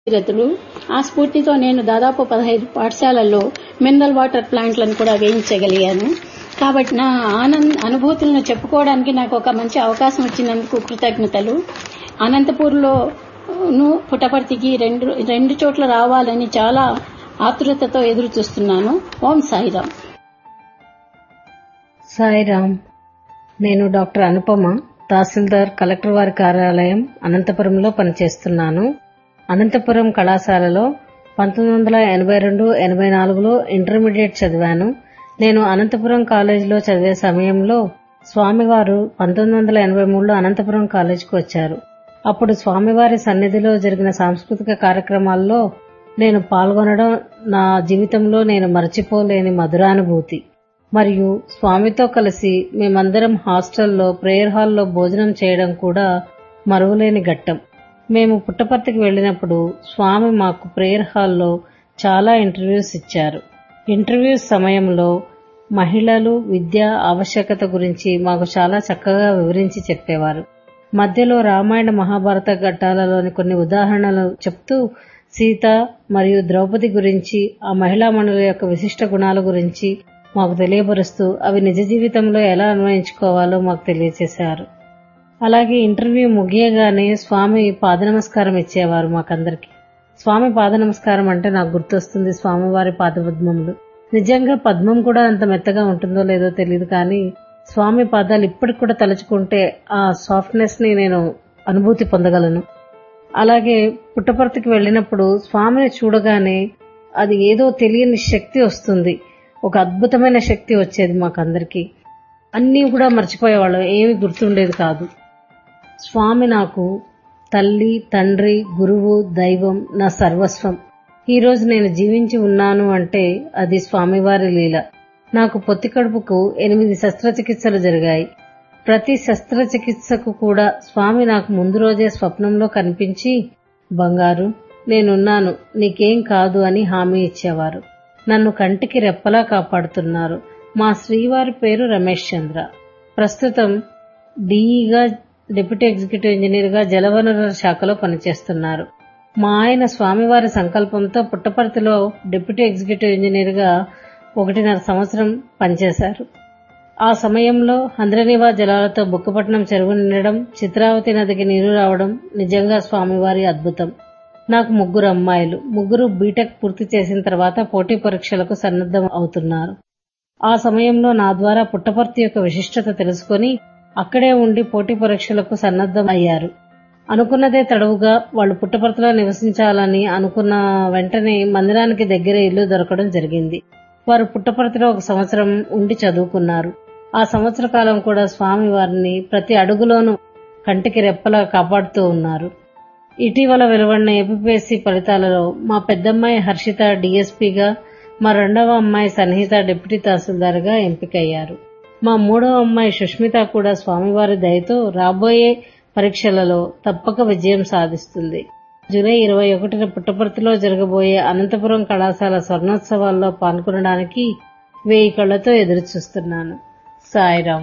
రతులు ఆ స్ఫూర్తితో నేను దాదాపు పదహైదు పాఠశాలల్లో మినరల్ వాటర్ ప్లాంట్లను కూడా వేయించగలిగాను కాబట్టి నా ఆనంద అనుభూతులను చెప్పుకోవడానికి నాకు ఒక మంచి అవకాశం వచ్చినందుకు కృతజ్ఞతలు అనంతపూర్లో ను పుట్టపర్తికి రెండు రెండు చోట్ల రావాలని చాలా ఆతృతతో ఎదురు చూస్తున్నాను ఓం సాయిరామ్ సాయిరామ్ నేను డాక్టర్ అనుపమ తహసీల్దార్ కలెక్టర్ వారి కార్యాలయం అనంతపురంలో పనిచేస్తున్నాను అనంతపురం కళాశాలలో పంతొమ్మిది వందల ఎనభై రెండు ఎనభై నాలుగులో ఇంటర్మీడియట్ చదివాను నేను అనంతపురం కాలేజీలో చదివే సమయంలో స్వామివారు పంతొమ్మిది వందల ఎనభై మూడులో అనంతపురం కాలేజీకి వచ్చారు అప్పుడు స్వామివారి సన్నిధిలో జరిగిన సాంస్కృతిక కార్యక్రమాల్లో నేను పాల్గొనడం నా జీవితంలో నేను మరచిపోలేని మధురానుభూతి మరియు స్వామితో కలిసి మేమందరం హాస్టల్లో ప్రేయర్ హాల్లో భోజనం చేయడం కూడా మరువలేని ఘట్టం మేము పుట్టపర్తికి వెళ్ళినప్పుడు స్వామి మాకు ప్రేయర్ హాల్లో చాలా ఇంటర్వ్యూస్ ఇచ్చారు ఇంటర్వ్యూస్ సమయంలో మహిళలు విద్య ఆవశ్యకత గురించి మాకు చాలా చక్కగా వివరించి చెప్పేవారు మధ్యలో రామాయణ మహాభారత ఘట్టాలలోని కొన్ని ఉదాహరణలు చెప్తూ సీత మరియు ద్రౌపది గురించి ఆ మహిళా మండలి యొక్క విశిష్ట గుణాల గురించి మాకు తెలియపరుస్తూ అవి నిజ జీవితంలో ఎలా అన్వయించుకోవాలో మాకు తెలియచేశారు అలాగే ఇంటర్వ్యూ ముగియగానే స్వామి పాద నమస్కారం ఇచ్చేవారు మాకందరికి స్వామి పాద నమస్కారం అంటే నాకు గుర్తొస్తుంది స్వామివారి పాదపద్మములు నిజంగా పద్మం కూడా అంత మెత్తగా ఉంటుందో లేదో తెలియదు కానీ స్వామి పాదాలు ఇప్పటికి కూడా తలుచుకుంటే ఆ సాఫ్ట్నెస్ ని నేను అనుభూతి పొందగలను అలాగే పుట్టపర్తికి వెళ్ళినప్పుడు స్వామిని చూడగానే అది ఏదో తెలియని శక్తి వస్తుంది ఒక అద్భుతమైన శక్తి వచ్చేది మాకందరికి అన్నీ కూడా మర్చిపోయేవాళ్ళం ఏమి గుర్తుండేది కాదు స్వామి నాకు తల్లి తండ్రి గురువు దైవం నా సర్వస్వం ఈ రోజు నేను జీవించి ఉన్నాను అంటే అది స్వామివారి లీల నాకు పొత్తి కడుపుకు ఎనిమిది శస్త్రచికిత్సలు జరిగాయి ప్రతి శస్త్రచికిత్సకు కూడా స్వామి నాకు ముందు రోజే స్వప్నంలో కనిపించి బంగారు నేనున్నాను నీకేం కాదు అని హామీ ఇచ్చేవారు నన్ను కంటికి రెప్పలా కాపాడుతున్నారు మా శ్రీవారి పేరు రమేష్ చంద్ర ప్రస్తుతం డీఈగా డిప్యూటీ ఎగ్జిక్యూటివ్ ఇంజనీర్ గా జలవనరుల శాఖలో పనిచేస్తున్నారు మా ఆయన స్వామివారి సంకల్పంతో పుట్టపర్తిలో డిప్యూటీ ఎగ్జిక్యూటివ్ ఇంజనీర్ గా ఒకటిన్నర సంవత్సరం పనిచేశారు ఆ సమయంలో హంద్రనివా జలాలతో బుక్కపట్నం చెరువు నిండడం చిత్రావతి నదికి నీరు రావడం నిజంగా స్వామివారి అద్భుతం నాకు ముగ్గురు అమ్మాయిలు ముగ్గురు బీటెక్ పూర్తి చేసిన తర్వాత పోటీ పరీక్షలకు సన్నద్ధం అవుతున్నారు ఆ సమయంలో నా ద్వారా పుట్టపర్తి యొక్క విశిష్టత తెలుసుకుని అక్కడే ఉండి పోటీ పరీక్షలకు సన్నద్ధం అయ్యారు అనుకున్నదే తడవుగా వాళ్ళు పుట్టపర్తిలో నివసించాలని అనుకున్న వెంటనే మందిరానికి దగ్గరే ఇల్లు దొరకడం జరిగింది వారు పుట్టపర్తిలో ఒక సంవత్సరం ఉండి చదువుకున్నారు ఆ సంవత్సర కాలం కూడా స్వామి వారిని ప్రతి అడుగులోనూ కంటికి రెప్పలా కాపాడుతూ ఉన్నారు ఇటీవల వెలువడిన ఏపీఎస్సీ ఫలితాలలో మా పెద్దమ్మాయి హర్షిత డీఎస్పీగా మా రెండవ అమ్మాయి సన్నిహిత డిప్యూటీ తహసీల్దార్గా ఎంపికయ్యారు మా మూడవ అమ్మాయి సుష్మిత కూడా స్వామివారి దయతో రాబోయే పరీక్షలలో తప్పక విజయం సాధిస్తుంది జూలై ఇరవై ఒకటిన పుట్టపర్తిలో జరగబోయే అనంతపురం కళాశాల స్వర్ణోత్సవాల్లో పాల్గొనడానికి వేయి కళ్లతో ఎదురుచూస్తున్నాను సాయిరాం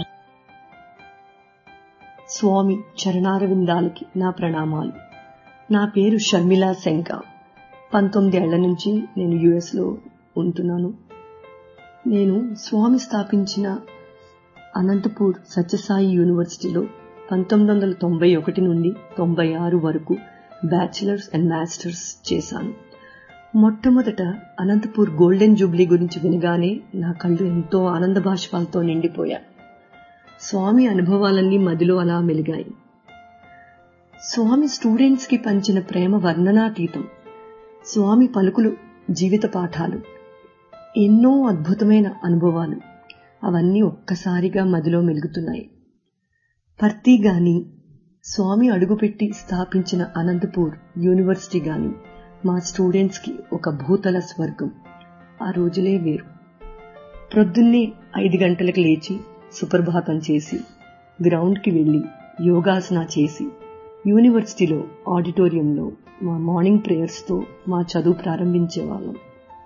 స్వామి చరణారవిందాలకి నా ప్రణామాలు నా పేరు షర్మిలా శంక పంతొమ్మిది ఏళ్ల నుంచి నేను యుఎస్లో ఉంటున్నాను నేను స్వామి స్థాపించిన అనంతపూర్ సత్యసాయి యూనివర్సిటీలో పంతొమ్మిది వందల తొంభై ఒకటి నుండి తొంభై ఆరు వరకు బ్యాచిలర్స్ అండ్ మాస్టర్స్ చేశాను మొట్టమొదట అనంతపూర్ గోల్డెన్ జూబ్లీ గురించి వినగానే నా కళ్ళు ఎంతో ఆనంద బాష్పాలతో నిండిపోయా స్వామి అనుభవాలన్నీ మదిలో అలా మెలిగాయి స్వామి స్టూడెంట్స్ కి పంచిన ప్రేమ వర్ణనాతీతం స్వామి పలుకులు జీవిత పాఠాలు ఎన్నో అద్భుతమైన అనుభవాలు అవన్నీ ఒక్కసారిగా మదిలో మెలుగుతున్నాయి పర్తి గాని స్వామి అడుగుపెట్టి స్థాపించిన అనంతపూర్ యూనివర్సిటీ గాని మా స్టూడెంట్స్ కి ఒక భూతల స్వర్గం ఆ రోజులే వేరు ప్రొద్దున్నే ఐదు గంటలకు లేచి సుప్రభాతం చేసి గ్రౌండ్కి వెళ్లి యోగాసన చేసి యూనివర్సిటీలో ఆడిటోరియంలో మా మార్నింగ్ ప్రేయర్స్తో మా చదువు ప్రారంభించేవాళ్ళం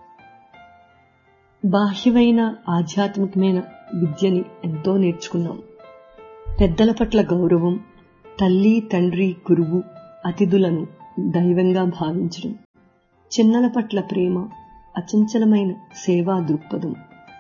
బాహ్యమైన ఆధ్యాత్మికమైన విద్యని ఎంతో నేర్చుకున్నాం పెద్దల పట్ల గౌరవం తల్లి తండ్రి గురువు అతిథులను దైవంగా భావించడం చిన్నల పట్ల ప్రేమ అచంచలమైన సేవా దృక్పథం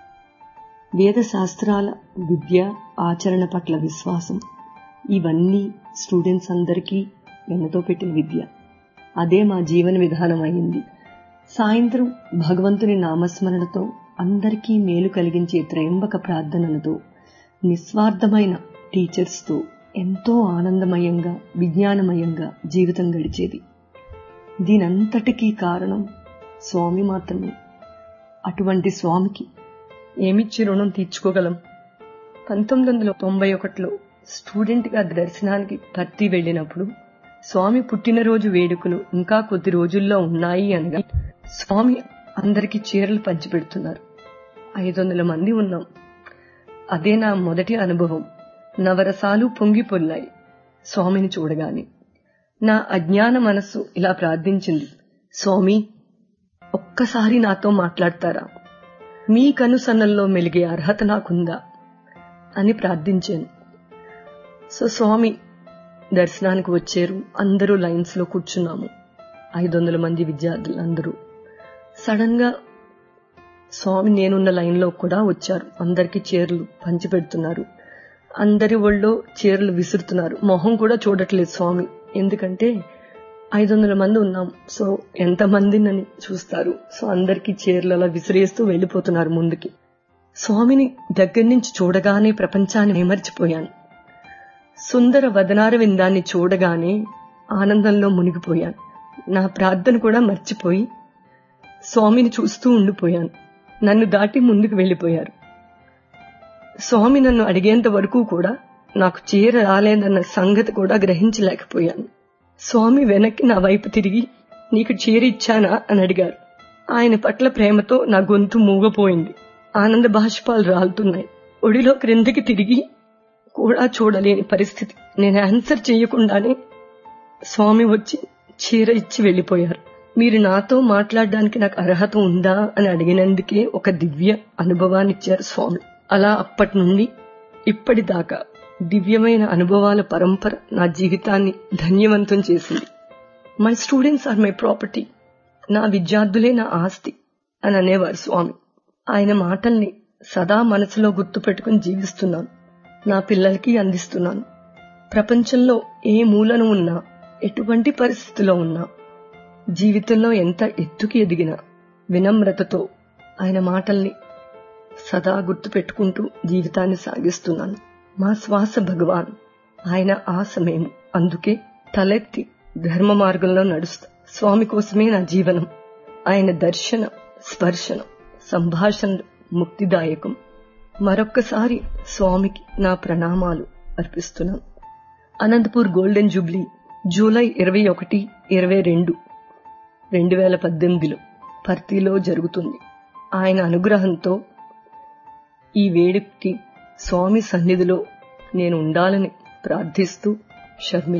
వేద శాస్త్రాల విద్య ఆచరణ పట్ల విశ్వాసం ఇవన్నీ స్టూడెంట్స్ అందరికీ వెన్నతో పెట్టిన విద్య అదే మా జీవన విధానం అయింది సాయంత్రం భగవంతుని నామస్మరణతో అందరికీ మేలు కలిగించే త్రయంబక ప్రార్థనలతో నిస్వార్థమైన టీచర్స్తో ఎంతో ఆనందమయంగా విజ్ఞానమయంగా జీవితం గడిచేది దీనంతటికీ కారణం స్వామి మాత్రమే అటువంటి స్వామికి ఏమిచ్చి రుణం తీర్చుకోగలం పంతొమ్మిది వందల తొంభై ఒకటిలో స్టూడెంట్గా దర్శనానికి పర్తి వెళ్ళినప్పుడు స్వామి పుట్టినరోజు వేడుకలు ఇంకా కొద్ది రోజుల్లో ఉన్నాయి అనగా స్వామి అందరికీ చీరలు పంచిపెడుతున్నారు ఐదు వందల మంది ఉన్నాం అదే నా మొదటి అనుభవం నవరసాలు పొంగి పొల్లాయి స్వామిని చూడగానే నా అజ్ఞాన మనస్సు ఇలా ప్రార్థించింది స్వామి ఒక్కసారి నాతో మాట్లాడతారా మీ కనుసన్నల్లో మెలిగే అర్హత నాకుందా అని ప్రార్థించాను సో స్వామి దర్శనానికి వచ్చారు అందరూ లైన్స్ లో కూర్చున్నాము ఐదు వందల మంది విద్యార్థులు అందరూ సడన్ గా స్వామి నేనున్న లైన్ లో కూడా వచ్చారు అందరికి చీరలు పంచిపెడుతున్నారు అందరి ఒళ్ళో చీరలు విసురుతున్నారు మొహం కూడా చూడట్లేదు స్వామి ఎందుకంటే ఐదు వందల మంది ఉన్నాం సో ఎంత మందినని చూస్తారు సో అందరికి చీరలు అలా విసిరేస్తూ వెళ్లిపోతున్నారు ముందుకి స్వామిని దగ్గర నుంచి చూడగానే ప్రపంచాన్ని విమర్చిపోయాను సుందర వదనార విందాన్ని చూడగానే ఆనందంలో మునిగిపోయాను నా ప్రార్థన కూడా మర్చిపోయి స్వామిని చూస్తూ ఉండిపోయాను నన్ను దాటి ముందుకు వెళ్లిపోయారు స్వామి నన్ను అడిగేంత వరకు కూడా నాకు చీర రాలేదన్న సంగతి కూడా గ్రహించలేకపోయాను స్వామి వెనక్కి నా వైపు తిరిగి నీకు చీర ఇచ్చానా అని అడిగారు ఆయన పట్ల ప్రేమతో నా గొంతు మూగపోయింది ఆనంద బాష్పాలు రాలుతున్నాయి ఒడిలో క్రిందకి తిరిగి కూడా చూడలేని పరిస్థితి నేను ఆన్సర్ చేయకుండానే స్వామి వచ్చి చీర ఇచ్చి వెళ్లిపోయారు మీరు నాతో మాట్లాడడానికి నాకు అర్హత ఉందా అని అడిగినందుకే ఒక దివ్య అనుభవాన్ని ఇచ్చారు స్వామి అలా అప్పటి నుండి ఇప్పటిదాకా దివ్యమైన అనుభవాల పరంపర నా జీవితాన్ని ధన్యవంతం చేసింది my students are my property నా విద్యార్థులే నా ఆస్తి అని అనేవారు స్వామి ఆయన మాటల్ని సదా మనసులో గుర్తుపెట్టుకుని జీవిస్తున్నాను నా పిల్లలకి అందిస్తున్నాను ప్రపంచంలో ఏ మూలను ఉన్నా ఎటువంటి పరిస్థితిలో ఉన్నా జీవితంలో ఎంత ఎత్తుకి ఎదిగినా వినమ్రతతో ఆయన మాటల్ని సదా గుర్తుపెట్టుకుంటూ జీవితాన్ని సాగిస్తున్నాను మా శ్వాస భగవాన్ ఆయన ఆ సమయం అందుకే తలెత్తి ధర్మ మార్గంలో నడుస్తా స్వామి కోసమే నా జీవనం ఆయన దర్శన స్పర్శన సంభాషణ ముక్తిదాయకం మరొక్కసారి స్వామికి నా ప్రణామాలు అర్పిస్తున్నాను అనంతపూర్ గోల్డెన్ జూబ్లీ జూలై ఇరవై ఒకటి ఇరవై రెండు రెండు వేల పద్దెనిమిదిలో పర్తిలో జరుగుతుంది ఆయన అనుగ్రహంతో ఈ వేడుకకి స్వామి సన్నిధిలో నేను ఉండాలని ప్రార్థిస్తూ షర్మిల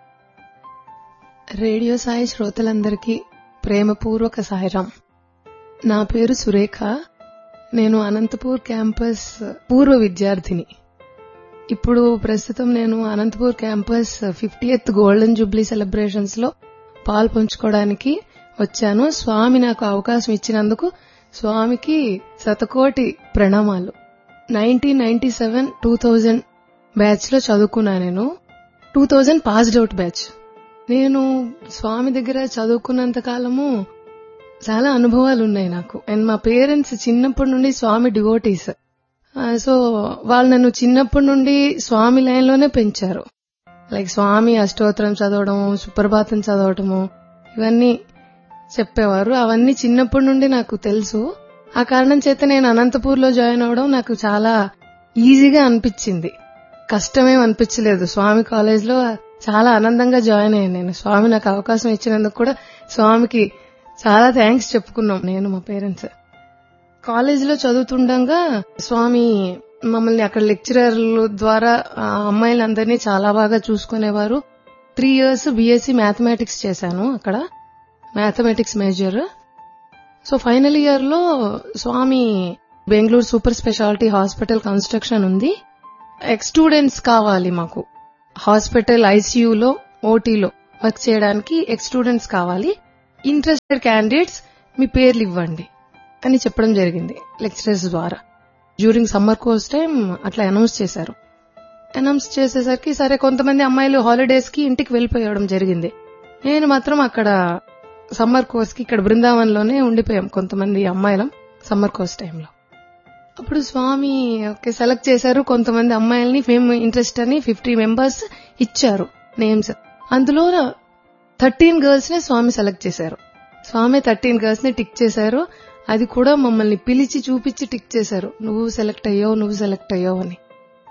రేడియో సాయి శ్రోతలందరికీ ప్రేమపూర్వక సాయిరాం నా పేరు సురేఖ నేను అనంతపూర్ క్యాంపస్ పూర్వ విద్యార్థిని ఇప్పుడు ప్రస్తుతం నేను Anantapur campus fiftieth golden jubilee celebrations లో పాలు పంచుకోవడానికి వచ్చాను స్వామి నాకు అవకాశం ఇచ్చినందుకు స్వామికి శతకోటి ప్రణామాలు nineteen ninety seven two thousand batch లో చదువుకున్నా నేను two thousand passed out batch నేను స్వామి దగ్గర చదువుకున్నంత కాలము చాలా అనుభవాలు ఉన్నాయి నాకు అండ్ మా పేరెంట్స్ చిన్నప్పటి నుండి స్వామి డివోటీస్ సో వాళ్ళు నన్ను చిన్నప్పటి నుండి స్వామి లైన్ లోనే పెంచారు లైక్ స్వామి అష్టోత్తరం చదవడము సుప్రభాతం చదవటము ఇవన్నీ చెప్పేవారు అవన్నీ చిన్నప్పటి నుండి నాకు తెలుసు ఆ కారణం చేత నేను అనంతపూర్ లో జాయిన్ అవడం నాకు చాలా ఈజీగా అనిపించింది కష్టమేం అనిపించలేదు స్వామి కాలేజ్ లో చాలా ఆనందంగా జాయిన్ అయ్యాను నేను స్వామి నాకు అవకాశం ఇచ్చినందుకు కూడా స్వామికి చాలా థ్యాంక్స్ చెప్పుకున్నాం నేను మా పేరెంట్స్ కాలేజ్ లో చదువుతుండగా స్వామి మమ్మల్ని అక్కడ లెక్చరర్ల ద్వారా ఆ అమ్మాయిలందరినీ చాలా బాగా చూసుకునేవారు త్రీ ఇయర్స్ బీఎస్సీ మ్యాథమెటిక్స్ చేశాను అక్కడ mathematics major so final year లో స్వామి Bengaluru super speciality hospital construction ఉంది ఎక్స్ స్టూడెంట్స్ కావాలి మాకు హాస్పిటల్ ఐసీయూలో ఓటీలో వర్క్ చేయడానికి ఎక్స్ స్టూడెంట్స్ కావాలి ఇంట్రెస్టెడ్ క్యాండిడేట్స్ మీ పేర్లు ఇవ్వండి అని చెప్పడం జరిగింది లెక్చరర్స్ ద్వారా డ్యూరింగ్ సమ్మర్ కోర్స్ టైం అట్లా అనౌన్స్ చేశారు అనౌన్స్ చేసేసరికి సరే కొంతమంది అమ్మాయిలు హాలిడేస్ కి ఇంటికి వెళ్ళిపోయడం జరిగింది నేను మాత్రం అక్కడ సమ్మర్ కోర్స్ కి ఇక్కడ బృందావనంలోనే ఉండిపోయాం కొంతమంది అమ్మాయిలం సమ్మర్ కోర్స్ టైంలో అప్పుడు స్వామి ఓకే సెలెక్ట్ చేశారు కొంతమంది అమ్మాయిల్ని మేము ఇంట్రెస్ట్ అని ఫిఫ్టీ మెంబర్స్ ఇచ్చారు నేమ్స్ అందులో థర్టీన్ గర్ల్స్ ని స్వామి సెలెక్ట్ చేశారు స్వామి థర్టీన్ గర్ల్స్ ని టిక్ చేశారు అది కూడా మమ్మల్ని పిలిచి చూపించి టిక్ చేశారు నువ్వు సెలెక్ట్ అయ్యావు నువ్వు సెలెక్ట్ అయ్యావు అని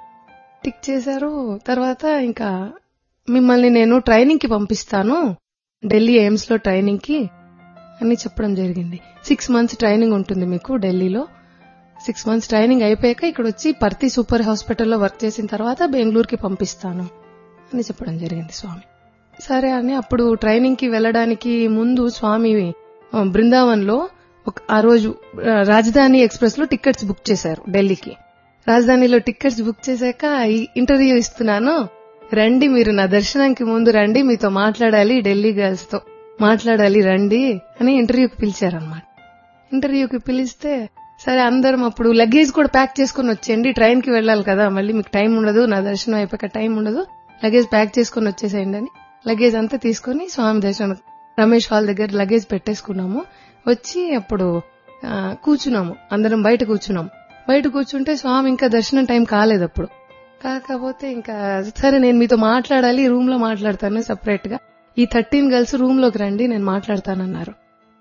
టిక్ చేశారు తర్వాత ఇంకా మిమ్మల్ని నేను ట్రైనింగ్ కి పంపిస్తాను ఢిల్లీ ఎయిమ్స్ లో ట్రైనింగ్ కి అని చెప్పడం జరిగింది సిక్స్ మంత్స్ ట్రైనింగ్ ఉంటుంది మీకు ఢిల్లీలో సిక్స్ మంత్స్ ట్రైనింగ్ అయిపోయాక ఇక్కడ వచ్చి పర్తి సూపర్ హాస్పిటల్లో వర్క్ చేసిన తర్వాత బెంగళూరుకి పంపిస్తాను అని చెప్పడం జరిగింది స్వామి సరే అని అప్పుడు ట్రైనింగ్ కి వెళ్ళడానికి ముందు స్వామి ఆ, బృందావన్లో ఒక- ఆ రోజు ఆ, రాజధాని ఎక్స్ప్రెస్ లో టికెట్స్ బుక్ చేశారు ఢిల్లీకి రాజధానిలో టికెట్స్ బుక్ చేశాక ఈ ఇంటర్వ్యూ ఇస్తున్నాను రండి మీరు నా దర్శనానికి ముందు రండి మీతో మాట్లాడాలి ఢిల్లీ గర్ల్స్ తో మాట్లాడాలి రండి అని ఇంటర్వ్యూకి పిలిచారనమాట ఇంటర్వ్యూకి పిలిస్తే సరే అందరం అప్పుడు లగేజ్ కూడా ప్యాక్ చేసుకుని వచ్చేయండి ట్రైన్ కి వెళ్ళాలి కదా మళ్ళీ మీకు టైం ఉండదు నా దర్శనం అయిపోయాక టైం ఉండదు లగేజ్ ప్యాక్ చేసుకుని వచ్చేసేయండి అని లగేజ్ అంతా తీసుకుని స్వామి దర్శనం రమేష్ హాల్ దగ్గర లగేజ్ పెట్టేసుకున్నాము వచ్చి అప్పుడు ఆ, కూర్చున్నాము అందరం బయట కూర్చున్నాము బయట కూర్చుంటే స్వామి ఇంకా దర్శనం టైం కాలేదు అప్పుడు కాకపోతే ఇంకా సరే నేను మీతో మాట్లాడాలి రూమ్ లో మాట్లాడతాను సెపరేట్ గా ఈ థర్టీన్ గర్ల్స్ రూమ్ లోకి రండి నేను మాట్లాడతానన్నారు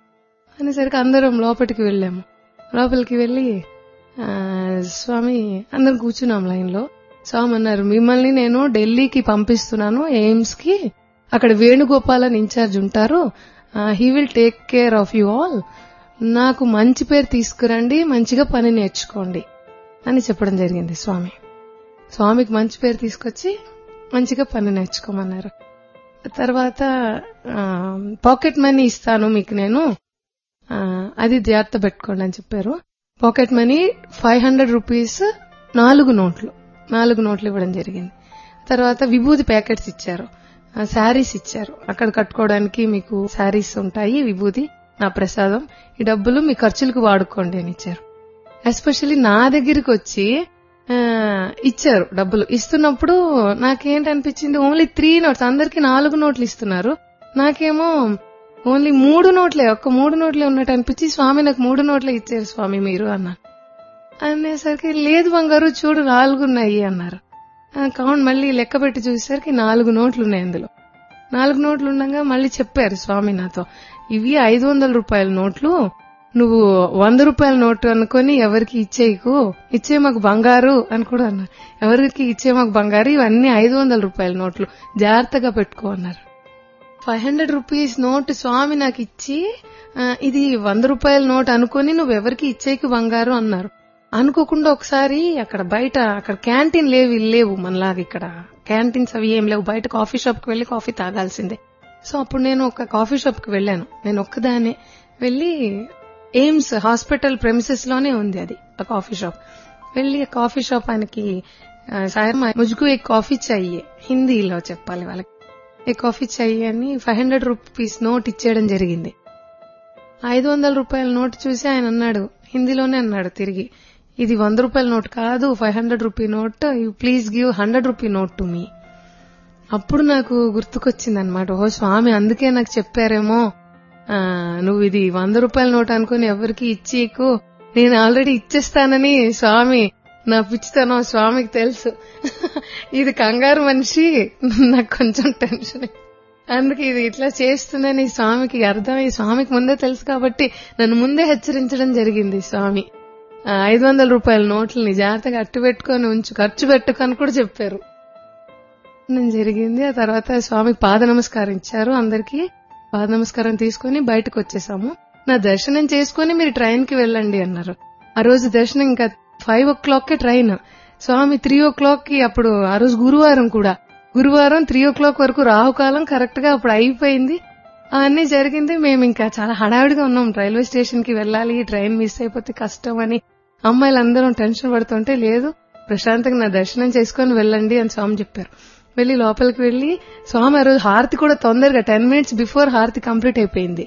అనేసరికి అందరం లోపలికి వెళ్ళాము లోపలికి వెళ్ళి ఆ, స్వామి అందరం కూర్చున్నాం లైన్ లో స్వామి అన్నారు మిమ్మల్ని నేను ఢిల్లీకి పంపిస్తున్నాను ఎయిమ్స్ కి అక్కడ వేణుగోపాల్ అని ఇన్ఛార్జ్ ఉంటారు he will take care of you all నాకు మంచి పేరు తీసుకురండి మంచిగా పని నేర్చుకోండి అని చెప్పడం జరిగింది స్వామి స్వామికి మంచి పేరు తీసుకొచ్చి మంచిగా పని నేర్చుకోమన్నారు తర్వాత పాకెట్ మనీ ఇస్తాను మీకు నేను ఆ, అది జాగ్రత్త పెట్టుకోండి అని చెప్పారు pocket money five hundred rupees నాలుగు నోట్లు నాలుగు నోట్లు ఇవ్వడం జరిగింది తర్వాత విభూతి ప్యాకెట్స్ ఇచ్చారు శారీస్ ఇచ్చారు అక్కడ కట్టుకోవడానికి మీకు శారీస్ ఉంటాయి విభూతి నా ప్రసాదం ఈ డబ్బులు మీ ఖర్చులకు వాడుకోండి అని ఇచ్చారు ఎస్పెషల్లీ నా దగ్గరికి వచ్చి ఆ, ఇచ్చారు డబ్బులు ఇస్తున్నప్పుడు నాకేంటనిపించింది ఓన్లీ త్రీ నోట్స్ అందరికి నాలుగు నోట్లు ఇస్తున్నారు నాకేమో ఓన్లీ మూడు నోట్లే ఒక్క మూడు నోట్లే ఉన్నట్టు అనిపించి స్వామి నాకు మూడు నోట్లే ఇచ్చారు స్వామి మీరు అన్నా అనేసరికి లేదు బంగారు చూడు నాలుగు ఉన్నాయి అన్నారు ఆ, కౌంట్ మళ్ళీ లెక్క పెట్టి చూసేసరికి నాలుగు నోట్లు ఉన్నాయి అందులో నాలుగు నోట్లు ఉండగా మళ్ళీ చెప్పారు స్వామి నాతో ఇవి ఐదు వందల రూపాయల నోట్లు నువ్వు వంద రూపాయల నోటు అనుకొని ఎవరికి ఇచ్చేయకు ఇచ్చే మాకు బంగారు అని కూడా అన్నారు ఎవరికి ఇచ్చే మాకు బంగారు ఇవన్నీ ఐదు వందల రూపాయల నోట్లు జాగ్రత్తగా పెట్టుకో అన్నారు ఫైవ్ హండ్రెడ్ రూపీస్ నోట్ స్వామి నాకు ఇచ్చి ఆ, ఇది వంద రూపాయల నోట్ అనుకొని నువ్వు ఎవరికి ఇచ్చేకి బంగారు అన్నారు అనుకోకుండా ఒకసారి అక్కడ బయట అక్కడ క్యాంటీన్ లేవు ఇల్లు లేవు మనలాగా ఇక్కడ క్యాంటీన్స్ అవి ఏం లేవు బయట కాఫీ షాప్ కి వెళ్లి కాఫీ తాగాల్సిందే సో అప్పుడు నేను ఒక కాఫీ షాప్ కి వెళ్ళాను నేను ఒక్కదానే వెళ్లి ఎయిమ్స్ హాస్పిటల్ ప్రెమిసెస్ లోనే ఉంది అది ఆ కాఫీ షాప్ వెళ్లి ఆ కాఫీ షాప్ ఆయనకి ఆ, సాయం ముజ్గు ఏ కాఫీ చాయి హిందీలో చెప్పాలి వాళ్ళకి ఏ కాఫీ చాయి అని ఫైవ్ హండ్రెడ్ రూపీస్ నోట్ ఇచ్చేయడం జరిగింది ఐదు వందల రూపాయల నోట్ చూసి ఆయన అన్నాడు హిందీలోనే అన్నాడు తిరిగి ఇది వంద రూపాయల నోట్ కాదు five hundred rupee note you please give hundred rupee note to me అప్పుడు నాకు గుర్తుకొచ్చింది అనమాట ఓ స్వామి అందుకే నాకు చెప్పారేమో ఆ, నువ్వు ఇది వంద రూపాయల నోట్ అనుకుని ఎవరికి ఇచ్చేకు నేను ఆల్రెడీ ఇచ్చేస్తానని స్వామి నా పిచ్చితనం స్వామికి తెలుసు ఇది కంగారు మనిషి నాకు కొంచెం టెన్షన్ అందుకే ఇది ఇట్లా చేస్తుందని స్వామికి అర్థం ఈ స్వామికి ముందే తెలుసు కాబట్టి నన్ను ముందే హెచ్చరించడం జరిగింది స్వామి ఆ, ఐదు వందల రూపాయల నోట్లని జాగ్రత్తగా అట్టు పెట్టుకొని ఉంచు ఖర్చు పెట్టుకొని కూడా చెప్పారు నేను జరిగింది ఆ తర్వాత స్వామికి పాద నమస్కారం ఇచ్చారు అందరికి పాద నమస్కారం తీసుకుని బయటకు వచ్చేసాము నా దర్శనం చేసుకుని మీరు ట్రైన్ కి వెళ్ళండి అన్నారు ఆ రోజు దర్శనం ఇంకా ఫైవ్ ఓ క్లాక్ కి ట్రైన్ స్వామి త్రీ ఓ క్లాక్ కి అప్పుడు ఆ రోజు గురువారం కూడా గురువారం త్రీ ఓ క్లాక్ వరకు రాహుకాలం కరెక్ట్ గా అప్పుడు అయిపోయింది అన్ని జరిగింది మేము ఇంకా చాలా హడావిడిగా ఉన్నాం రైల్వే స్టేషన్ కి వెళ్ళాలి ట్రైన్ మిస్ అయిపోతే కష్టం అని అమ్మాయిలందరం టెన్షన్ పడుతుంటే లేదు ప్రశాంతంగా నా దర్శనం చేసుకొని వెళ్ళండి అని స్వామి చెప్పారు వెళ్లి లోపలికి వెళ్లి స్వామి ఆ రోజు హారతి కూడా తొందరగా టెన్ మినిట్స్ బిఫోర్ హారతి కంప్లీట్ అయిపోయింది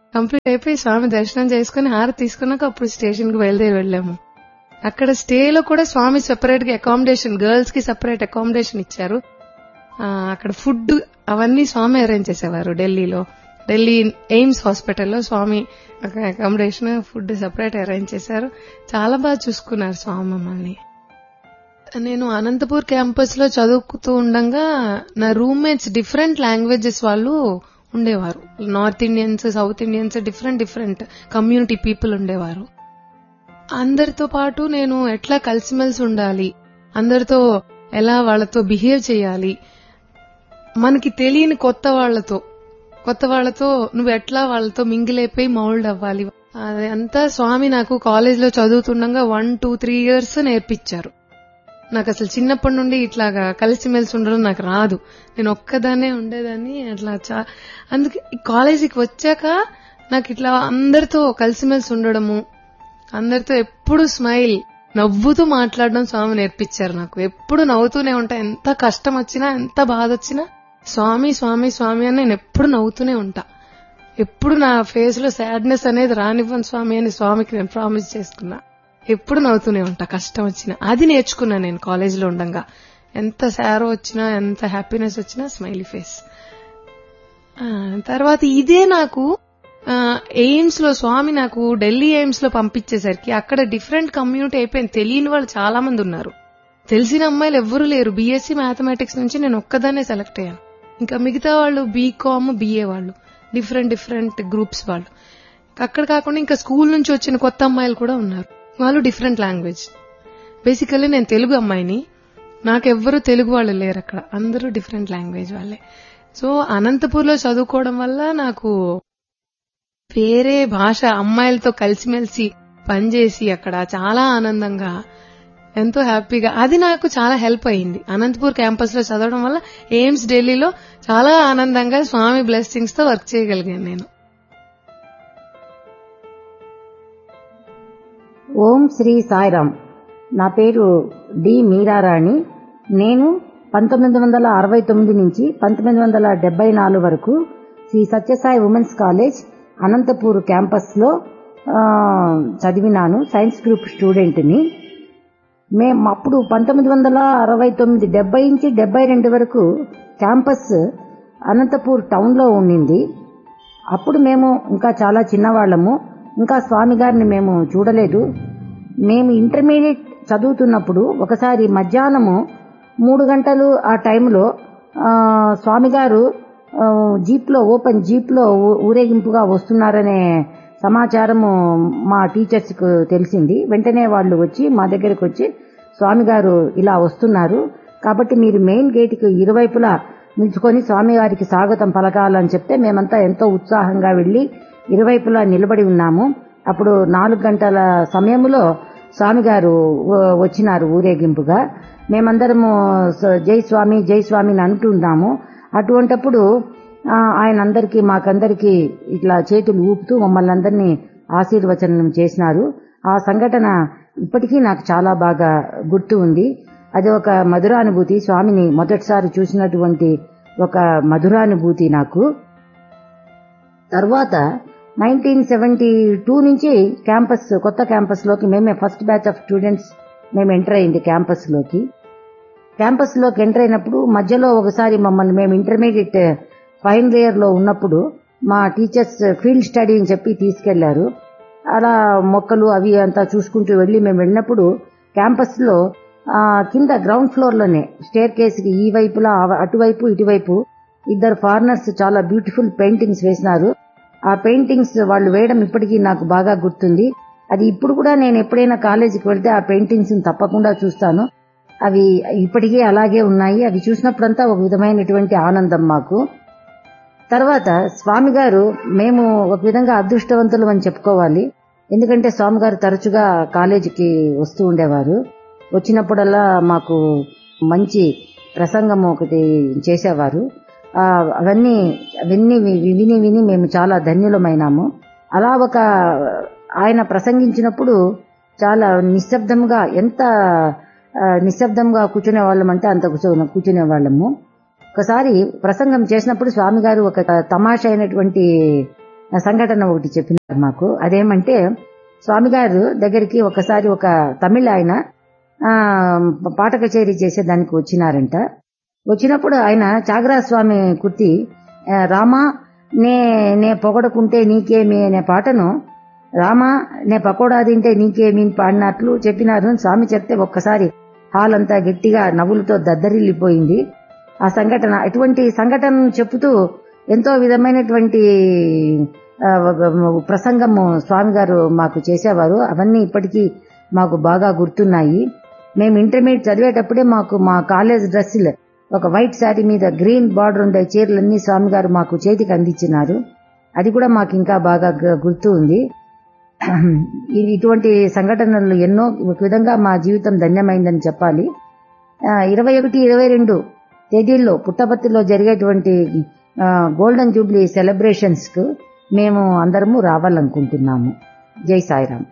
కంప్లీట్ అయిపోయి స్వామి దర్శనం చేసుకుని హారతి తీసుకున్నాక అప్పుడు స్టేషన్ కి బయలుదేరి వెళ్ళాము అక్కడ స్టేలో కూడా స్వామి సెపరేట్ గా అకామిడేషన్ గర్ల్స్ కి సెపరేట్ అకామిడేషన్ ఇచ్చారు ఆ, అక్కడ ఫుడ్ అవన్నీ స్వామి అరేంజ్ చేసేవారు ఢిల్లీలో ఢిల్లీ ఎయిమ్స్ హాస్పిటల్లో స్వామి అకామిడేషన్ ఫుడ్ సెపరేట్ అరేంజ్ చేశారు చాలా బాగా చూసుకున్నారు స్వామి మమ్మల్ని నేను అనంతపూర్ క్యాంపస్ లో చదువుతూ ఉండగా నా రూమ్మేట్స్ డిఫరెంట్ లాంగ్వేజెస్ వాళ్ళు ఉండేవారు north Indians south Indians different different community people ఉండేవారు అందరితో పాటు నేను ఎట్లా కలిసిమెలిసి ఉండాలి అందరితో ఎలా వాళ్ళతో బిహేవ్ చేయాలి మనకి తెలియని కొత్త వాళ్ళతో కొత్త వాళ్ళతో నువ్వు ఎట్లా వాళ్ళతో మింగిలైపోయి మౌల్డ్ అవ్వాలి అదంతా స్వామి నాకు కాలేజ్ లో చదువుతుండగా వన్ టూ త్రీ ఇయర్స్ నేర్పించారు నాకు అసలు చిన్నప్పటి నుండి ఇట్లాగా కలిసిమెలిసి ఉండడం నాకు రాదు నేను ఒక్కదాన్నే ఉండేదాన్ని అట్లా చా అందుకే ఈ కాలేజీకి వచ్చాక నాకు ఇట్లా అందరితో కలిసిమెలిసి ఉండడము అందరితో ఎప్పుడు స్మైల్ నవ్వుతూ మాట్లాడడం స్వామి నేర్పించారు నాకు ఎప్పుడు నవ్వుతూనే ఉంటా ఎంత కష్టం వచ్చినా ఎంత బాధ వచ్చినా స్వామి స్వామి స్వామి అని నేను ఎప్పుడు నవ్వుతూనే ఉంటా ఎప్పుడు నా ఫేస్ లో సాడ్నెస్ అనేది రానివ్వను స్వామి అని స్వామికి నేను ప్రామిస్ చేసుకున్నా ఎప్పుడు నవ్వుతూనే ఉంటా కష్టం వచ్చినా అది నేర్చుకున్నా నేను కాలేజ్ లో ఉండగా ఎంత సారో వచ్చినా ఎంత హ్యాపీనెస్ వచ్చినా స్మైలీ ఫేస్ తర్వాత ఇదే నాకు ఎయిమ్స్ లో స్వామి నాకు ఢిల్లీ ఎయిమ్స్ లో పంపించేసరికి అక్కడ డిఫరెంట్ కమ్యూనిటీ అయిపోయింది తెలియని వాళ్ళు చాలా మంది ఉన్నారు తెలిసిన అమ్మాయిలు ఎవ్వరూ లేరు బీఎస్సీ మ్యాథమెటిక్స్ నుంచి నేను ఒక్కదాన్నే సెలెక్ట్ అయ్యాను ఇంకా మిగతా వాళ్ళు బీకామ్ బిఏ వాళ్ళు డిఫరెంట్ డిఫరెంట్ గ్రూప్స్ వాళ్ళు అక్కడ కాకుండా ఇంకా స్కూల్ నుంచి వచ్చిన కొత్త అమ్మాయిలు కూడా ఉన్నారు వాళ్ళు డిఫరెంట్ లాంగ్వేజ్ బేసికల్లీ నేను తెలుగు అమ్మాయిని నాకెవ్వరూ తెలుగు వాళ్ళు లేరు అక్కడ అందరూ డిఫరెంట్ లాంగ్వేజ్ వాళ్ళే సో అనంతపూర్లో చదువుకోవడం వల్ల నాకు వేరే భాష అమ్మాయిలతో కలిసిమెలిసి పనిచేసి అక్కడ చాలా ఆనందంగా ఎంతో హ్యాపీగా అది నాకు చాలా హెల్ప్ అయింది అనంతపూర్ క్యాంపస్ లో చదవడం వల్ల ఎయిమ్స్ ఢిల్లీలో చాలా ఆనందంగా స్వామి బ్లెస్సింగ్స్ తో వర్క్ చేయగలిగాను నేను ఓం శ్రీ సాయిరామ్ నా పేరు డి మీరారాణి నేను పంతొమ్మిది వందల అరవై తొమ్మిది నుంచి పంతొమ్మిది వందల డెబ్బై నాలుగు వరకు శ్రీ సత్యసాయి ఉమెన్స్ కాలేజ్ అనంతపూర్ క్యాంపస్లో ఆ, చదివినాను సైన్స్ గ్రూప్ స్టూడెంట్ని మేము అప్పుడు పంతొమ్మిది వందల అరవై తొమ్మిది డెబ్బై నుంచి డెబ్బై రెండు వరకు క్యాంపస్ అనంతపూర్ టౌన్లో ఉండింది అప్పుడు మేము ఇంకా చాలా చిన్నవాళ్ళము ఇంకా స్వామి గారిని మేము చూడలేదు మేము ఇంటర్మీడియట్ చదువుతున్నప్పుడు ఒకసారి మధ్యాహ్నము మూడు గంటలు ఆ టైంలో ఆ, స్వామి గారు ఆ, జీప్లో ఓపెన్ జీప్లో ఊ- ఊరేగింపుగా వస్తున్నారనే సమాచారము మా టీచర్స్కు తెలిసింది వెంటనే వాళ్ళు వచ్చి మా దగ్గరకు వచ్చి స్వామి గారు ఇలా వస్తున్నారు కాబట్టి మీరు మెయిన్ గేట్కి ఇరువైపులా నిల్చుకొని స్వామి గారికి స్వాగతం పలకాలని చెప్తే మేమంతా ఎంతో ఉత్సాహంగా వెళ్లి ఇరువైపులా నిలబడి ఉన్నాము అప్పుడు నాలుగు గంటల సమయంలో స్వామి గారు వ- వచ్చినారు ఊరేగింపుగా మేమందరము స- జై స్వామి జై స్వామి అని అంటున్నాము అటువంటప్పుడు ఆ, ఆయన అందరికీ మాకందరికీ ఇట్లా చేతులు ఊపుతూ మమ్మల్ని అందరినీ ఆశీర్వచనం చేసినారు ఆ సంఘటన ఇప్పటికీ నాకు చాలా బాగా గుర్తు ఉంది అది ఒక మధురానుభూతి స్వామిని మొదటిసారి చూసినటువంటి ఒక మధురానుభూతి నాకు తర్వాత నైన్టీన్ సెవెంటీ టూ నుంచి క్యాంపస్ కొత్త క్యాంపస్ లోకి మేమే ఫస్ట్ బ్యాచ్ ఆఫ్ స్టూడెంట్స్ మేము ఎంటర్ అయింది క్యాంపస్ లోకి క్యాంపస్ లోకి ఎంటర్ అయినప్పుడు మధ్యలో ఒకసారి మమ్మల్ని మేము ఇంటర్మీడియట్ ఫైనల్ ఇయర్ లో ఉన్నప్పుడు మా టీచర్స్ ఫీల్డ్ స్టడీ అని చెప్పి తీసుకెళ్లారు అలా మొక్కలు అవి అంతా చూసుకుంటూ వెళ్ళి మేము వెళ్ళినప్పుడు క్యాంపస్ లో ఆ, కింద గ్రౌండ్ ఫ్లోర్ లోనే స్టేర్ కేసుకి ఈ వైపులా ఆ- అటువైపు ఇటువైపు ఇద్దరు ఫారినర్స్ చాలా బ్యూటిఫుల్ పెయింటింగ్స్ వేసినారు ఆ పెయింటింగ్స్ వాళ్ళు వేయడం ఇప్పటికీ నాకు బాగా గుర్తుంది అది ఇప్పుడు కూడా నేను ఎప్పుడైనా కాలేజీకి వెళ్తే ఆ పెయింటింగ్స్ తప్పకుండా చూస్తాను అవి ఇప్పటికీ అలాగే ఉన్నాయి అవి చూసినప్పుడంతా ఒక విధమైనటువంటి ఆనందం మాకు తర్వాత స్వామి గారు మేము ఒక విధంగా అదృష్టవంతులు అని చెప్పుకోవాలి ఎందుకంటే స్వామి గారు తరచుగా కాలేజీకి వస్తూ ఉండేవారు వచ్చినప్పుడల్లా మాకు మంచి ప్రసంగం ఒకటి చేసేవారు ఆ, అవన్నీ అవన్నీ వి- విని విని మేము చాలా ధన్యులమైనాము అలా ఒక ఆయన ప్రసంగించినప్పుడు చాలా నిశ్శబ్దంగా ఎంత ఆ, నిశ్శబ్దంగా కూర్చునే వాళ్ళం అంటే అంత కూర్చో కూర్చునే వాళ్ళము ఒకసారి ప్రసంగం చేసినప్పుడు స్వామి గారు ఒక తమాషా అయినటువంటి సంఘటన ఒకటి చెప్పినారు మాకు అదేమంటే స్వామి గారు దగ్గరికి ఒకసారి ఒక తమిళ ఆయన ఆ, పాట కచేరీ చేసేదానికి వచ్చినారంట వచ్చినప్పుడు ఆయన చాగరా స్వామి కుర్తి ఆ, రామా నే నే పొగడకుంటే నీకేమి అనే పాటను రామా నే పకోడా తింటే నీకేమి అని పాడినట్లు చెప్పినారు అని స్వామి చెప్తే ఒక్కసారి హాల్ అంతా గట్టిగా నవ్వులతో దద్దరిల్లిపోయింది ఆ సంఘటన ఇటువంటి సంఘటన చెప్పుతూ ఎంతో విధమైనటువంటి ఆ, ఒక ప్రసంగము స్వామి గారు మాకు చేసేవారు అవన్నీ ఇప్పటికీ మాకు బాగా గుర్తున్నాయి మేము ఇంటర్మీడియట్ చదివేటప్పుడే మాకు మా కాలేజ్ డ్రెస్సులు ఒక వైట్ శారీ మీద గ్రీన్ బార్డర్ ఉండే చీరలన్నీ స్వామి గారు మాకు చేతికి అందించినారు అది కూడా మాకు ఇంకా బాగా గు- గుర్తు ఉంది ఇ- ఇటువంటి సంఘటనలు ఎన్నో ఒక విధంగా మా జీవితం ధన్యమైందని చెప్పాలి ఇరవై ఒకటి ఇరవై రెండు తేదీల్లో పుట్టపర్తిలో జరిగేటువంటి ఆ, గోల్డెన్ జూబ్లీ సెలబ్రేషన్స్ కు మేము అందరము రావాలనుకుంటున్నాము జై సాయిరామ్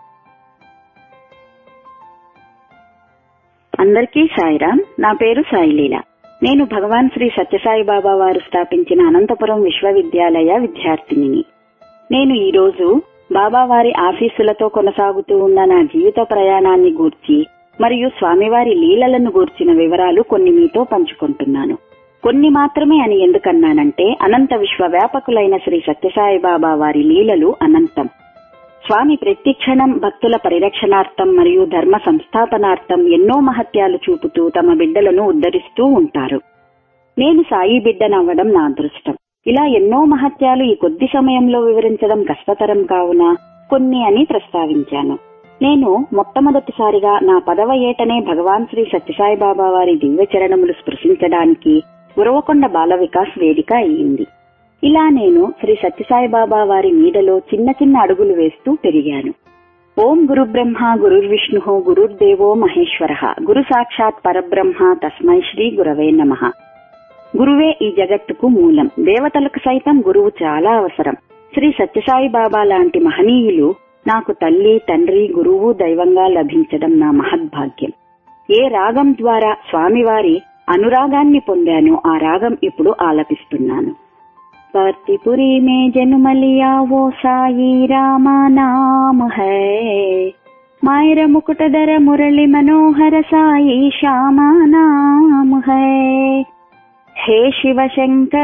అందరికీ సాయిరామ్ నా పేరు సాయిలీల నేను భగవాన్ శ్రీ సత్యసాయి బాబా వారు స్థాపించిన అనంతపురం విశ్వవిద్యాలయ విద్యార్థినిని నేను ఈ రోజు బాబా వారి ఆశీస్సులతో కొనసాగుతూ ఉన్న నా జీవిత ప్రయాణాన్ని గూర్చి మరియు స్వామివారి లీలలను గూర్చిన వివరాలు కొన్ని మీతో పంచుకుంటున్నాను కొన్ని మాత్రమే అని ఎందుకన్నానంటే అనంత విశ్వవ్యాపకులైన శ్రీ సత్యసాయి బాబా వారి లీలలు అనంతం స్వామి ప్రతి క్షణం భక్తుల పరిరక్షణార్థం మరియు ధర్మ సంస్థాపనార్థం ఎన్నో మహత్యాలు చూపుతూ తమ బిడ్డలను ఉద్ధరిస్తూ ఉంటారు నేను సాయి బిడ్డనవ్వడం నా అదృష్టం ఇలా ఎన్నో మహత్యాలు ఈ కొద్ది సమయంలో వివరించడం కష్టతరం కావున కొన్ని అని ప్రస్తావించాను నేను మొట్టమొదటిసారిగా నా పదవ ఏటనే భగవాన్ శ్రీ సత్యసాయి బాబా వారి దివ్య చరణములు స్పృశించడానికి ఉరవకొండ బాల వికాస్ వేదిక అయ్యింది ఇలా నేను శ్రీ సత్యసాయి బాబా వారి నీడలో చిన్న చిన్న అడుగులు వేస్తూ పెరిగాను ఓం గురు బ్రహ్మ గురుర్విష్ణు గురుర్దేవో మహేశ్వర గురు సాక్షాత్ పరబ్రహ్మ తస్మై శ్రీ గురవే నమ గురువే ఈ జగత్తుకు మూలం దేవతలకు సైతం గురువు చాలా అవసరం శ్రీ సత్యసాయి బాబా లాంటి మహనీయులు నాకు తల్లి తండ్రి గురువు దైవంగా లభించడం నా మహద్భాగ్యం ఏ రాగం ద్వారా స్వామివారి అనురాగాన్ని పొందానో ఆ రాగం ఇప్పుడు ఆలపిస్తున్నాను पार्थिपुरी में जन्म लिया वो साई रामा नाम है मायर मुकुटधर मुरली मनोहर साई श्यामा नाम है हे शिव शंकर